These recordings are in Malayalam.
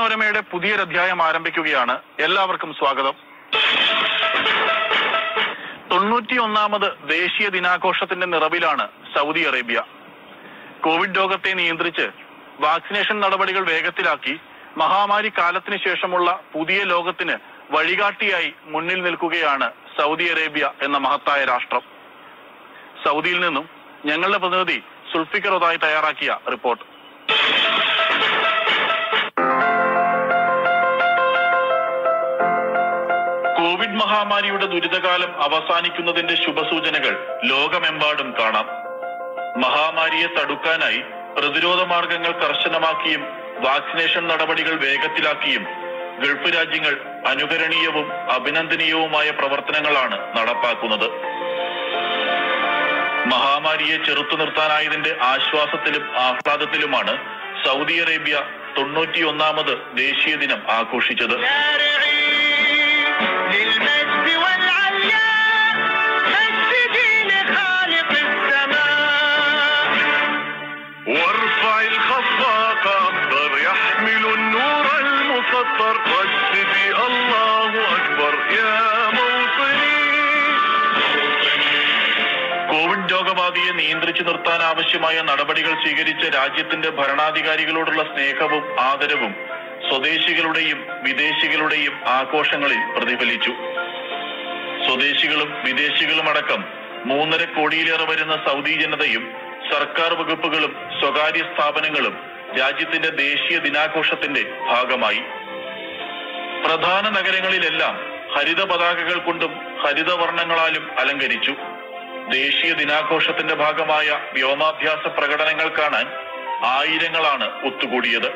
മനോരമയുടെ പുതിയൊരധ്യായം ആരംഭിക്കുകയാണ് എല്ലാവർക്കും സ്വാഗതം തൊണ്ണൂറ്റിയൊന്നാമത് ദേശീയ ദിനാഘോഷത്തിന്റെ നിറവിലാണ് സൗദി അറേബ്യ കോവിഡ് രോഗത്തെ നിയന്ത്രിച്ച് വാക്സിനേഷൻ നടപടികൾ വേഗത്തിലാക്കി മഹാമാരി കാലത്തിന് ശേഷമുള്ള പുതിയ ലോകത്തിന് വഴികാട്ടിയായി മുന്നിൽ നിൽക്കുകയാണ് സൗദി അറേബ്യ എന്ന മഹത്തായ രാഷ്ട്രം സൗദിയിൽ നിന്നും ഞങ്ങളുടെ പ്രതിനിധി സുൽഫിക്കർ ഒതായി തയ്യാറാക്കിയ റിപ്പോർട്ട് കോവിഡ് മഹാമാരിയുടെ ദുരിതകാലം അവസാനിക്കുന്നതിന്റെ ശുഭസൂചനകൾ ലോകമെമ്പാടും കാണാം മഹാമാരിയെ തടുക്കാനായി പ്രതിരോധ മാർഗങ്ങൾ കർശനമാക്കിയും വാക്സിനേഷൻ നടപടികൾ വേഗത്തിലാക്കിയും ഗൾഫ് രാജ്യങ്ങൾ അനുകരണീയവും അഭിനന്ദനീയവുമായ പ്രവർത്തനങ്ങളാണ് നടപ്പാക്കുന്നത് മഹാമാരിയെ ചെറുത്തു നിർത്താനായതിന്റെ ആശ്വാസത്തിലും ആഹ്ലാദത്തിലുമാണ് സൗദി അറേബ്യ തൊണ്ണൂറ്റിയൊന്നാമത് ദേശീയ ദിനം ആഘോഷിച്ചത് للمجد والعلياء مسجدين خالق السماء وارفع الخفاق أخضر يحمل النور المسطر واسجدي الله أكبر يا موطني കോവിഡ് രോഗബാധയെ നിയന്ത്രിച്ചു നിർത്താൻ ആവശ്യമായ നടപടികൾ സ്വീകരിച്ച രാജ്യത്തിന്റെ ഭരണാധികാരികളോടുള്ള സ്നേഹവും ആദരവും സ്വദേശികളുടെയും വിദേശികളുടെയും ആഘോഷങ്ങളിൽ പ്രതിഫലിച്ചു സ്വദേശികളും വിദേശികളും അടക്കം മൂന്നര കോടിയിലേറെ വരുന്ന സൗദി ജനതയും സർക്കാർ വകുപ്പുകളും സ്വകാര്യ സ്ഥാപനങ്ങളും രാജ്യത്തിന്റെ ദേശീയ ദിനാഘോഷത്തിന്റെ ഭാഗമായി പ്രധാന നഗരങ്ങളിലെല്ലാം ഹരിത പതാകകൾ കൊണ്ടും ഹരിതവർണ്ണങ്ങളാലും അലങ്കരിച്ചു ദേശീയ ദിനാഘോഷത്തിന്റെ ഭാഗമായ വ്യോമാഭ്യാസ പ്രകടനങ്ങൾ കാണാൻ ആയിരങ്ങളാണ് ഒത്തുകൂടിയത്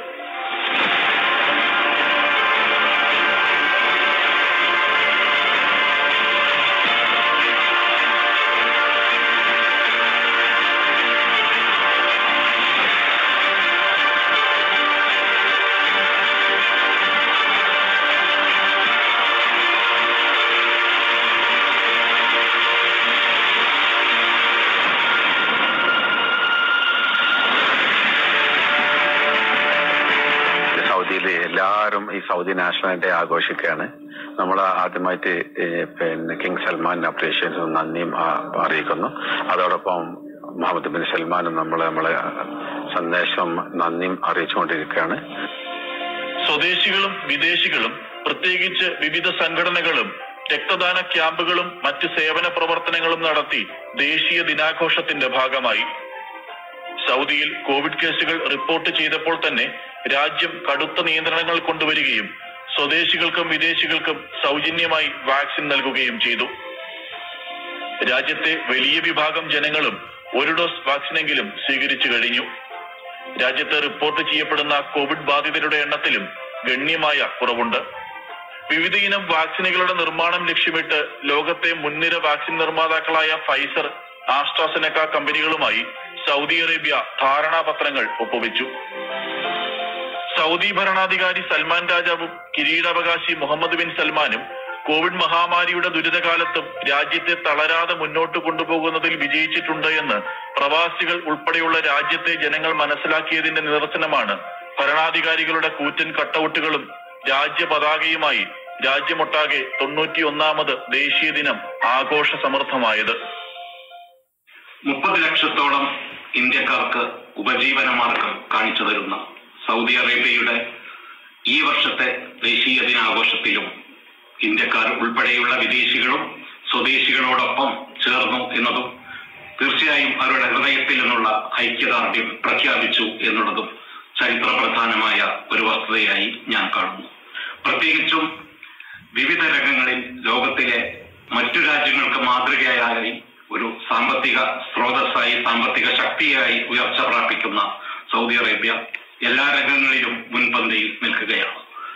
സൗദിയിൽ എല്ലാവരും ഈ സൗദി നാഷണൽ ഡേ ആഘോഷിക്കുകയാണ് നമ്മൾ ആദ്യമായിട്ട് ഈ പിന്നെ കിങ് സൽമാൻ അപ്രീഷിയേഷൻ നന്ദിയും ആ, അറിയിക്കുന്നു അതോടൊപ്പം മുഹമ്മദ് ബിൻ സൽമാനും നമ്മൾ നമ്മളെ സന്ദേശം നന്ദിയും അറിയിച്ചുകൊണ്ടിരിക്കുകയാണ് സ്വദേശികളും വിദേശികളും പ്രത്യേകിച്ച് വിവിധ സംഘടനകളും രക്തദാന ക്യാമ്പുകളും മറ്റ് സേവന പ്രവർത്തനങ്ങളും നടത്തി ദേശീയ ദിനാഘോഷത്തിന്റെ ഭാഗമായി സൗദിയിൽ കോവിഡ് കേസുകൾ റിപ്പോർട്ട് ചെയ്തപ്പോൾ തന്നെ രാജ്യം കടുത്ത നിയന്ത്രണങ്ങൾ കൊണ്ടുവരികയും സ്വദേശികൾക്കും വിദേശികൾക്കും സൗജന്യമായി വാക്സിൻ നൽകുകയും ചെയ്തു രാജ്യത്തെ വലിയ വിഭാഗം ജനങ്ങളും ഒരു ഡോസ് വാക്സിനെങ്കിലും സ്വീകരിച്ചു കഴിഞ്ഞു രാജ്യത്ത് റിപ്പോർട്ട് ചെയ്യപ്പെടുന്ന കോവിഡ് ബാധിതരുടെ എണ്ണത്തിലും ഗണ്യമായ കുറവുണ്ട് വിവിധ ഇനം വാക്സിനുകളുടെ നിർമ്മാണം ലക്ഷ്യമിട്ട് ലോകത്തെ മുൻനിര വാക്സിൻ നിർമ്മാതാക്കളായ ഫൈസർ ആസ്ട്രാസെനക്ക കമ്പനികളുമായി സൗദി അറേബ്യ ധാരണാപത്രങ്ങൾ ഒപ്പുവെച്ചു സൗദി ഭരണാധികാരി സൽമാൻ രാജാവും കിരീടാവകാശി മുഹമ്മദ് ബിൻ സൽമാനും കോവിഡ് മഹാമാരിയുടെ ദുരിതകാലത്തും രാജ്യത്തെ തളരാതെ മുന്നോട്ട് കൊണ്ടുപോകുന്നതിൽ വിജയിച്ചിട്ടുണ്ട് എന്ന് പ്രവാസികൾ ഉൾപ്പെടെയുള്ള രാജ്യത്തെ ജനങ്ങൾ മനസ്സിലാക്കിയതിന്റെ നിദർശനമാണ് ഭരണാധികാരികളുടെ കൂറ്റൻ കട്ടൗട്ടുകളും രാജ്യ പതാകയുമായി രാജ്യമൊട്ടാകെ തൊണ്ണൂറ്റിയൊന്നാമത് ദേശീയ ദിനം ആഘോഷ സമൃദ്ധമായത് മുപ്പത് ലക്ഷത്തോളം ഇന്ത്യക്കാർക്ക് ഉപജീവന മാർഗം കാണിച്ചു തരുന്ന സൗദി അറേബ്യയുടെ ഈ വർഷത്തെ ദേശീയ ദിനാഘോഷത്തിലും ഇന്ത്യക്കാർ ഉൾപ്പെടെയുള്ള വിദേശികളും സ്വദേശികളോടൊപ്പം ചേർന്നു എന്നതും തീർച്ചയായും അവരുടെ ഹൃദയത്തിൽ നിന്നുള്ള ഐക്യദാർഢ്യം പ്രഖ്യാപിച്ചു എന്നുള്ളതും ചരിത്ര പ്രധാനമായ ഒരു വസ്തുതയായി ഞാൻ കാണുന്നു പ്രത്യേകിച്ചും വിവിധ രംഗങ്ങളിൽ ലോകത്തിലെ മറ്റു രാജ്യങ്ങൾക്ക് മാതൃകയായി ഒരു സാമ്പത്തിക സ്രോതസ്സായി സാമ്പത്തിക ശക്തിയായി ഉയർച്ച പ്രാപിക്കുന്ന സൗദി അറേബ്യ എല്ലാ രംഗങ്ങളിലും മുൻപന്തിയിൽ നിൽക്കുകയാണ്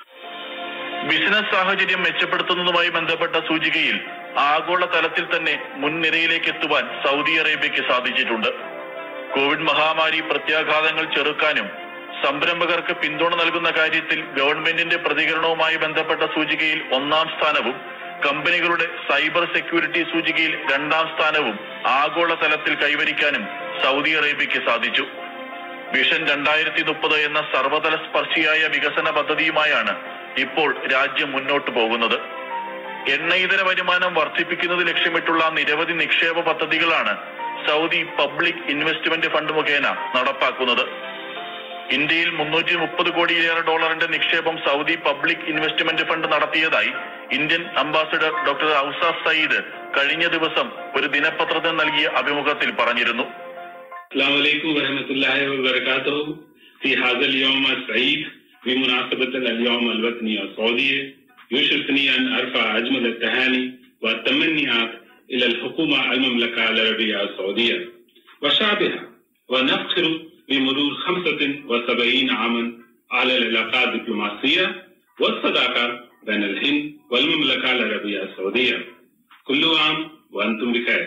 ബിസിനസ് സാഹചര്യം മെച്ചപ്പെടുത്തുന്നതുമായി ബന്ധപ്പെട്ട സൂചികയിൽ ആഗോള തലത്തിൽ തന്നെ മുൻനിരയിലേക്ക് എത്തുവാൻ സൗദി അറേബ്യയ്ക്ക് സാധിച്ചിട്ടുണ്ട് കോവിഡ് മഹാമാരി പ്രത്യാഘാതങ്ങൾ ചെറുക്കാനും സംരംഭകർക്ക് പിന്തുണ നൽകുന്ന കാര്യത്തിൽ ഗവൺമെന്റിന്റെ പ്രതികരണവുമായി ബന്ധപ്പെട്ട സൂചികയിൽ ഒന്നാം സ്ഥാനവും കമ്പനികളുടെ സൈബർ സെക്യൂരിറ്റി സൂചികയിൽ രണ്ടാം സ്ഥാനവും ആഗോള തലത്തിൽ കൈവരിക്കാനും സൗദി അറേബ്യയ്ക്ക് സാധിച്ചു വിഷൻ രണ്ടായിരത്തി മുപ്പത് എന്ന സർവതല സ്പർശിയായ വികസന പദ്ധതിയുമായാണ് ഇപ്പോൾ രാജ്യം മുന്നോട്ടു പോകുന്നത് എണ്ണ ഇതര വരുമാനം വർദ്ധിപ്പിക്കുന്നത് ലക്ഷ്യമിട്ടുള്ള നിരവധി നിക്ഷേപ പദ്ധതികളാണ് സൗദി പബ്ലിക് ഇൻവെസ്റ്റ്മെന്റ് ഫണ്ട് മുഖേന നടപ്പാക്കുന്നത് ഇന്ത്യയിൽ മുന്നൂറ്റി മുപ്പത് കോടിയിലേറെ ഡോളറിന്റെ നിക്ഷേപം സൗദി പബ്ലിക് ഇൻവെസ്റ്റ്മെന്റ് ഫണ്ട് നടത്തിയതായി Indian ambassador doctor Ausaf Sayeed കഴിഞ്ഞ ദിവസം ഒരു ദിനപത്രത്തിന് നൽകിയ അഭിമുഖത്തിൽ പറഞ്ഞിരുന്നു السلام عليكم ورحمة الله وبركاته في هذا اليوم السعيد بمناسبة اليوم الوطني السعودي يشرفني أن أرفع أجمل التهاني والتمنيات إلى الحكومة المملكة العربية السعودية وشعبها ونفخر بمرور 75 عاما على العلاقات الدبلوماسية والصداقة بين الهند والمملكة العربية السعودية كل عام وأنتم بخير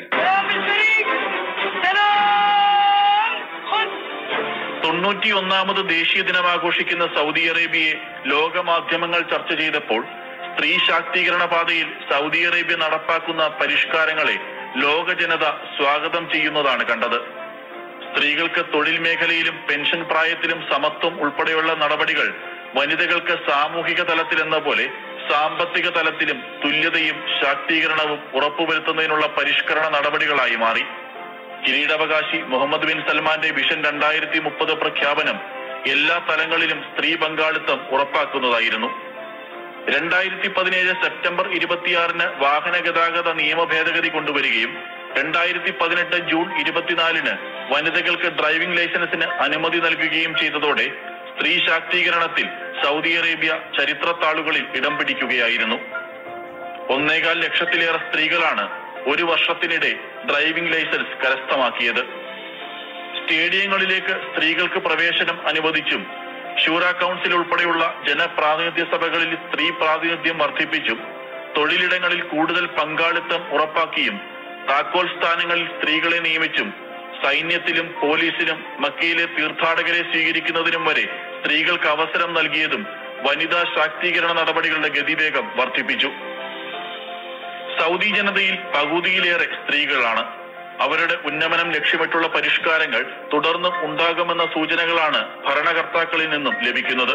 തൊണ്ണൂറ്റി ഒന്നാമത് ദേശീയ ദിനം ആഘോഷിക്കുന്ന സൗദി അറേബ്യയെ ലോകമാധ്യമങ്ങൾ ചർച്ച ചെയ്തപ്പോൾ സ്ത്രീ ശാക്തീകരണ പാതയിൽ സൗദി അറേബ്യ നടപ്പാക്കുന്ന പരിഷ്കാരങ്ങളെ ലോക ജനത സ്വാഗതം ചെയ്യുന്നതാണ് കണ്ടത് സ്ത്രീകൾക്ക് തൊഴിൽ മേഖലയിലും പെൻഷൻ പ്രായത്തിലും സമത്വം ഉൾപ്പെടെയുള്ള നടപടികൾ വനിതകൾക്ക് സാമൂഹിക തലത്തിലെന്ന പോലെ സാമ്പത്തിക തലത്തിലും തുല്യതയും ശാക്തീകരണവും ഉറപ്പുവരുത്തുന്നതിനുള്ള പരിഷ്കരണ നടപടികളായി മാറി കിരീടാവകാശി മുഹമ്മദ് ബിൻ സൽമാന്റെ വിഷൻ രണ്ടായിരത്തി മുപ്പത് പ്രഖ്യാപനം എല്ലാ തലങ്ങളിലും സ്ത്രീ പങ്കാളിത്തം ഉറപ്പാക്കുന്നതായിരുന്നു രണ്ടായിരത്തി പതിനേഴ് സെപ്റ്റംബർ ഇരുപത്തിയാറിന് വാഹന ഗതാഗത നിയമ ഭേദഗതി കൊണ്ടുവരികയും രണ്ടായിരത്തി പതിനെട്ട് ജൂൺ ഇരുപത്തിനാലിന് വനിതകൾക്ക് ഡ്രൈവിംഗ് ലൈസൻസിന് അനുമതി നൽകുകയും ചെയ്തതോടെ സ്ത്രീ ശാക്തീകരണത്തിൽ സൗദി അറേബ്യ ചരിത്രത്താളുകളിൽ ഇടം പിടിക്കുകയായിരുന്നു ഒന്നേകാൽ ലക്ഷത്തിലേറെ സ്ത്രീകളാണ് ഒരു വർഷത്തിനിടെ ഡ്രൈവിംഗ് ലൈസൻസ് കരസ്ഥമാക്കിയത് സ്റ്റേഡിയങ്ങളിലേക്ക് സ്ത്രീകൾക്ക് പ്രവേശനം അനുവദിച്ചും ഷൂറ കൗൺസിൽ ഉൾപ്പെടെയുള്ള ജനപ്രാതിനിധ്യ സഭകളിൽ സ്ത്രീ പ്രാതിനിധ്യം വർദ്ധിപ്പിച്ചും തൊഴിലിടങ്ങളിൽ കൂടുതൽ പങ്കാളിത്തം ഉറപ്പാക്കിയും താക്കോൽ സ്ഥാനങ്ങളിൽ സ്ത്രീകളെ നിയമിച്ചും സൈന്യത്തിലും പോലീസിലും മക്കയിലെ തീർത്ഥാടകരെ സ്വീകരിക്കുന്നതിനും വരെ സ്ത്രീകൾക്ക് അവസരം നൽകിയതും വനിതാ ശാക്തീകരണ നടപടികളുടെ ഗതിവേഗം വർദ്ധിപ്പിച്ചു സൗദി ജനതയിൽ പകുതിയിലേറെ സ്ത്രീകളാണ് അവരുടെ ഉന്നമനം ലക്ഷ്യമിട്ടുള്ള പരിഷ്കാരങ്ങൾ തുടർന്നും ഉണ്ടാകുമെന്ന സൂചനകളാണ് ഭരണകർത്താക്കളിൽ നിന്നും ലഭിക്കുന്നത്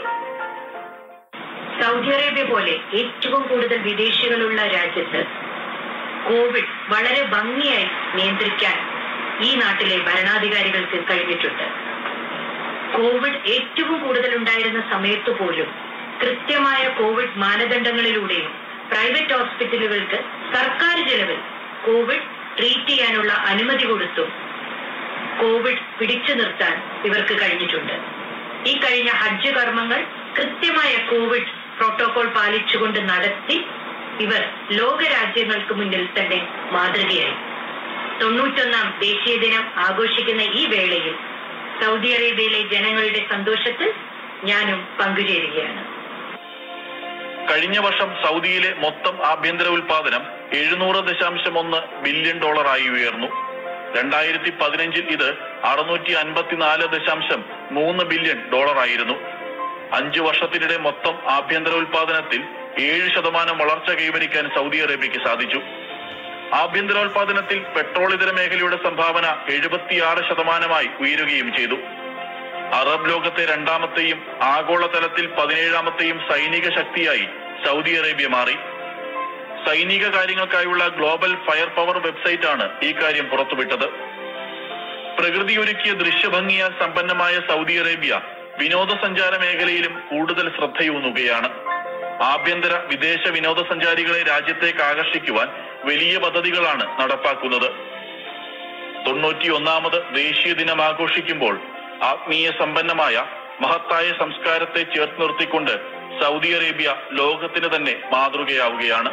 സൗദി അറേബ്യ പോലെ ഏറ്റവും കൂടുതൽ വിദേശികളുള്ള രാജ്യത്ത് കോവിഡ് വളരെ ഭംഗിയായി നിയന്ത്രിക്കാൻ ഈ നാട്ടിലെ ഭരണാധികാരികൾക്ക് കഴിഞ്ഞിട്ടുണ്ട് കോവിഡ് ഏറ്റവും കൂടുതൽ ഉണ്ടായിരുന്ന സമയത്ത് പോലും കൃത്യമായ കോവിഡ് മാനദണ്ഡങ്ങളിലൂടെയും പ്രൈവറ്റ് ഹോസ്പിറ്റലുകൾക്ക് സർക്കാർ ചെലവിൽ കോവിഡ് ട്രീറ്റ് ചെയ്യാനുള്ള അനുമതി കൊടുത്തും കോവിഡ് പിടിച്ചു നിർത്താൻ ഇവർക്ക് കഴിഞ്ഞിട്ടുണ്ട് ഈ കഴിഞ്ഞ ഹജ്ജ് കർമ്മങ്ങൾ കൃത്യമായ കോവിഡ് പ്രോട്ടോകോൾ പാലിച്ചുകൊണ്ട് നടത്തി ഇവർ ലോകരാജ്യങ്ങൾക്ക് മുന്നിൽ തന്നെ മാതൃകയായി തൊണ്ണൂറ്റൊന്നാം ദേശീയ ദിനം ആഘോഷിക്കുന്ന ഈ വേളയിൽ സൗദി അറേബ്യയിലെ ജനങ്ങളുടെ സന്തോഷത്തിൽ ഞാനും പങ്കുചേരുകയാണ് കഴിഞ്ഞ വർഷം സൗദിയിലെ മൊത്തം ആഭ്യന്തര ഉൽപാദനം എഴുന്നൂറ് ദശാംശം ഒന്ന് ബില്യൺ ഡോളറായി ഉയർന്നു രണ്ടായിരത്തി പതിനഞ്ചിൽ ഇത് അറുന്നൂറ്റി അൻപത്തിനാല് ദശാംശം മൂന്ന് ബില്യൺ ഡോളറായിരുന്നു അഞ്ചു വർഷത്തിനിടെ മൊത്തം ആഭ്യന്തര ഉൽപാദനത്തിൽ ഏഴ് ശതമാനം വളർച്ച കൈവരിക്കാൻ സൗദി അറേബ്യയ്ക്ക് സാധിച്ചു ആഭ്യന്തരോൽപാദനത്തിൽ പെട്രോൾ ഇതര മേഖലയുടെ സംഭാവന എഴുപത്തിയാറ് ശതമാനമായി ഉയരുകയും ചെയ്തു അറബ് ലോകത്തെ രണ്ടാമത്തെയും ആഗോളതലത്തിൽ പതിനേഴാമത്തെയും സൈനിക ശക്തിയായി സൗദി അറേബ്യ മാറി സൈനിക കാര്യങ്ങൾക്കായുള്ള ഗ്ലോബൽ ഫയർ പവർ വെബ്സൈറ്റ് ആണ് ഈ കാര്യം പുറത്തുവിട്ടത് പ്രകൃതിയൊരുക്കിയ ദൃശ്യഭംഗിയാൽ സമ്പന്നമായ സൗദി അറേബ്യ വിനോദസഞ്ചാര മേഖലയിലും കൂടുതൽ ശ്രദ്ധയൂന്നുകയാണ് ആഭ്യന്തര വിദേശ വിനോദസഞ്ചാരികളെ രാജ്യത്തേക്ക് ആകർഷിക്കുവാൻ വലിയ പദ്ധതികളാണ് നടപ്പാക്കുന്നത് തൊണ്ണൂറ്റി ഒന്നാമത് ദേശീയ ദിനം ആഘോഷിക്കുമ്പോൾ ആത്മീയ സമ്പന്നമായ മഹത്തായ സംസ്കാരത്തെ ചേർത്ത് നിർത്തിക്കൊണ്ട് സൗദി അറേബ്യ ലോകത്തിന് തന്നെ മാതൃകയാവുകയാണ്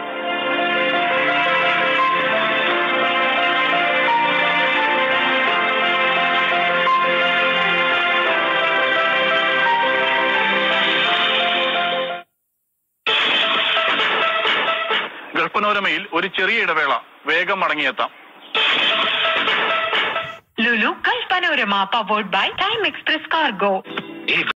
ഗൾഫനോരമയിൽ ഒരു ചെറിയ ഇടവേള വേഗം മടങ്ങിയെത്താം Lulu Gulf Panorama powered by Time Express Cargo.